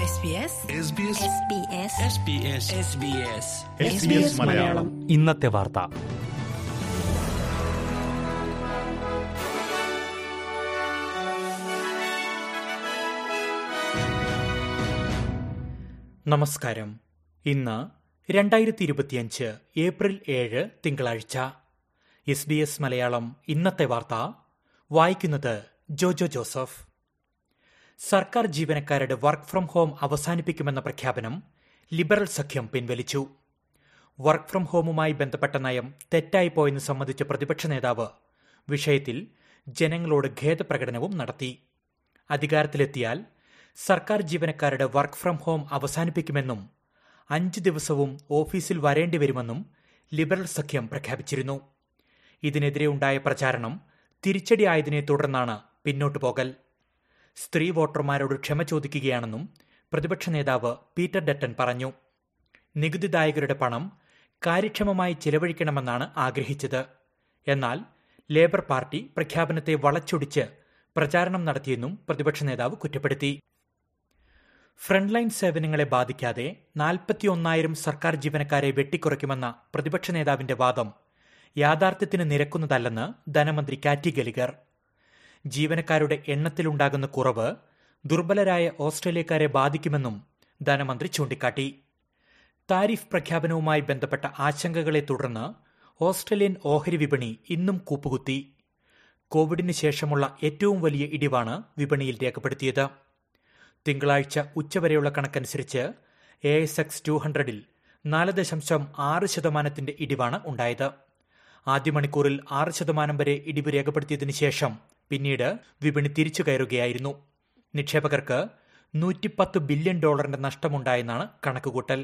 SBS SBS Malayalam ഇന്നത്തെ വാർത്ത നമസ്കാരം ഇന്ന് രണ്ടായിരത്തി ഇരുപത്തിയഞ്ച് ഏപ്രിൽ ഏഴ് തിങ്കളാഴ്ച എസ് ബി എസ് മലയാളം ഇന്നത്തെ വാർത്ത വായിക്കുന്നത് ജോജോ ജോസഫ് സർക്കാർ ജീവനക്കാരുടെ വർക്ക് ഫ്രം ഹോം അവസാനിപ്പിക്കുമെന്ന പ്രഖ്യാപനം ലിബറൽ സഖ്യം പിൻവലിച്ചു വർക്ക് ഫ്രം ഹോമുമായി ബന്ധപ്പെട്ട നയം തെറ്റായി പോയെന്ന് സംബന്ധിച്ച പ്രതിപക്ഷ നേതാവ് വിഷയത്തിൽ ജനങ്ങളോട് ഖേദപ്രകടനവും നടത്തി അധികാരത്തിലെത്തിയാൽ സർക്കാർ ജീവനക്കാരുടെ വർക്ക് ഫ്രം ഹോം അവസാനിപ്പിക്കുമെന്നും അഞ്ച് ദിവസവും ഓഫീസിൽ വരേണ്ടി വരുമെന്നും ലിബറൽ സഖ്യം പ്രഖ്യാപിച്ചിരുന്നു ഇതിനെതിരെ ഉണ്ടായ പ്രചാരണം തിരിച്ചടിയായതിനെ തുടർന്നാണ് പിന്നോട്ടു പോകൽ സ്ത്രീ വോട്ടർമാരോട് ക്ഷമ ചോദിക്കുകയാണെന്നും പ്രതിപക്ഷ നേതാവ് പീറ്റർ ഡട്ടൻ പറഞ്ഞു നികുതിദായകരുടെ പണം കാര്യക്ഷമമായി ചെലവഴിക്കണമെന്നാണ് ആഗ്രഹിച്ചത് എന്നാൽ ലേബർ പാർട്ടി പ്രഖ്യാപനത്തെ വളച്ചൊടിച്ച് പ്രചാരണം നടത്തിയെന്നും പ്രതിപക്ഷ നേതാവ് കുറ്റപ്പെടുത്തി ഫ്രണ്ട്ലൈൻ സേവനങ്ങളെ ബാധിക്കാതെ നാൽപ്പത്തിയൊന്നായിരം സർക്കാർ ജീവനക്കാരെ വെട്ടിക്കുറയ്ക്കുമെന്ന പ്രതിപക്ഷ നേതാവിന്റെ വാദം യാഥാർത്ഥ്യത്തിന് നിരക്കുന്നതല്ലെന്ന് ധനമന്ത്രി കാറ്റി ഗലിഗർ ജീവനക്കാരുടെ എണ്ണത്തിലുണ്ടാകുന്ന കുറവ് ദുർബലരായ ഓസ്ട്രേലിയക്കാരെ ബാധിക്കുമെന്നും ധനമന്ത്രി ചൂണ്ടിക്കാട്ടി താരിഫ് പ്രഖ്യാപനവുമായി ബന്ധപ്പെട്ട ആശങ്കകളെ തുടർന്ന് ഓസ്ട്രേലിയൻ ഓഹരി വിപണി ഇന്നും കൂപ്പുകുത്തി കോവിഡിന് ശേഷമുള്ള ഏറ്റവും വലിയ ഇടിവാണ് വിപണിയിൽ രേഖപ്പെടുത്തിയത് തിങ്കളാഴ്ച ഉച്ചവരെയുള്ള കണക്കനുസരിച്ച് എ എസ് എക്സ് ടു ഹൺഡ്രഡിൽ നാല് ദശാംശം ആറ് ശതമാനത്തിന്റെ ഇടിവാണ് ഉണ്ടായത് ആദ്യ മണിക്കൂറിൽ ആറ് ശതമാനം വരെ ഇടിവ് രേഖപ്പെടുത്തിയതിനു ശേഷം പിന്നീട് വിപണി തിരിച്ചു കയറുകയായിരുന്നു നിക്ഷേപകർക്ക് നൂറ്റിപ്പത്ത് ബില്യൺ ഡോളറിന്റെ നഷ്ടമുണ്ടായെന്നാണ് കണക്കുകൂട്ടൽ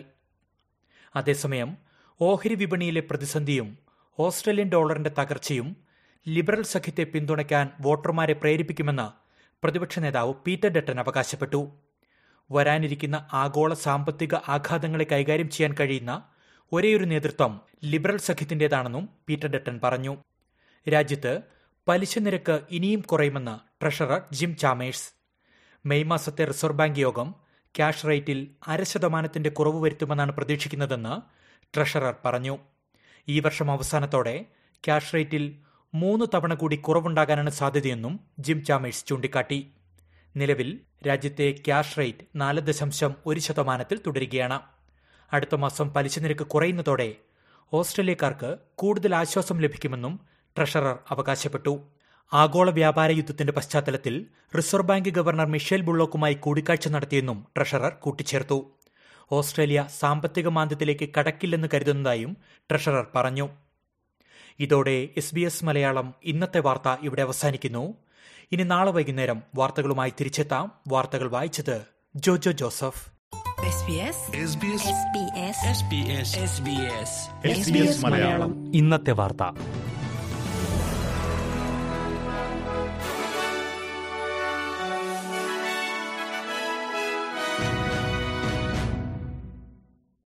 അതേസമയം ഓഹരി വിപണിയിലെ പ്രതിസന്ധിയും ഓസ്ട്രേലിയൻ ഡോളറിന്റെ തകർച്ചയും ലിബറൽ സഖ്യത്തെ പിന്തുണയ്ക്കാൻ വോട്ടർമാരെ പ്രേരിപ്പിക്കുമെന്ന് പ്രതിപക്ഷ നേതാവ് പീറ്റർ ഡട്ടൻ അവകാശപ്പെട്ടു വരാനിരിക്കുന്ന ആഗോള സാമ്പത്തിക ആഘാതങ്ങളെ കൈകാര്യം ചെയ്യാൻ കഴിയുന്ന ഒരേയൊരു നേതൃത്വം ലിബറൽ സഖ്യത്തിന്റേതാണെന്നും പീറ്റർ ഡട്ടൻ പറഞ്ഞു രാജ്യത്ത് പലിശ നിരക്ക് ഇനിയും കുറയുമെന്ന് ട്രഷറർ ജിം ചാമേഴ്സ് മെയ് മാസത്തെ റിസർവ് ബാങ്ക് യോഗം ക്യാഷ് റേറ്റിൽ അര ശതമാനത്തിന്റെ കുറവ് വരുത്തുമെന്നാണ് പ്രതീക്ഷിക്കുന്നതെന്ന് ട്രഷറർ പറഞ്ഞു ഈ വർഷം അവസാനത്തോടെ ക്യാഷ് റേറ്റിൽ മൂന്ന് തവണ കൂടി കുറവുണ്ടാകാനാണ് സാധ്യതയെന്നും ജിം ചാമേഴ്സ് ചൂണ്ടിക്കാട്ടി നിലവിൽ രാജ്യത്തെ ക്യാഷ് റേറ്റ് നാല് ദശാംശം ഒരു ശതമാനത്തിൽ തുടരുകയാണ് അടുത്ത മാസം പലിശ നിരക്ക് കുറയുന്നതോടെ ഓസ്ട്രേലിയക്കാർക്ക് കൂടുതൽ ആശ്വാസം ലഭിക്കുമെന്നും ട്രഷറർ അവകാശപ്പെട്ടു ആഗോള വ്യാപാര യുദ്ധത്തിന്റെ പശ്ചാത്തലത്തിൽ റിസർവ് ബാങ്ക് ഗവർണർ മിഷേൽ ബുള്ളോക്കുമായി കൂടിക്കാഴ്ച നടത്തിയെന്നും ട്രഷറർ കൂട്ടിച്ചേർത്തു ഓസ്ട്രേലിയ സാമ്പത്തിക മാന്ദ്യത്തിലേക്ക് കടക്കില്ലെന്ന് കരുതുന്നതായും ട്രഷറർ പറഞ്ഞു ഇതോടെ എസ് ബി എസ് മലയാളം ഇന്നത്തെ വാർത്ത ഇവിടെ അവസാനിക്കുന്നു ഇനി നാളെ വൈകുന്നേരം വാർത്തകളുമായി തിരിച്ചെത്താം വാർത്തകൾ വായിച്ചത് ജോജോ ജോസഫ് SBS മലയാളം ഇന്നത്തെ വാർത്ത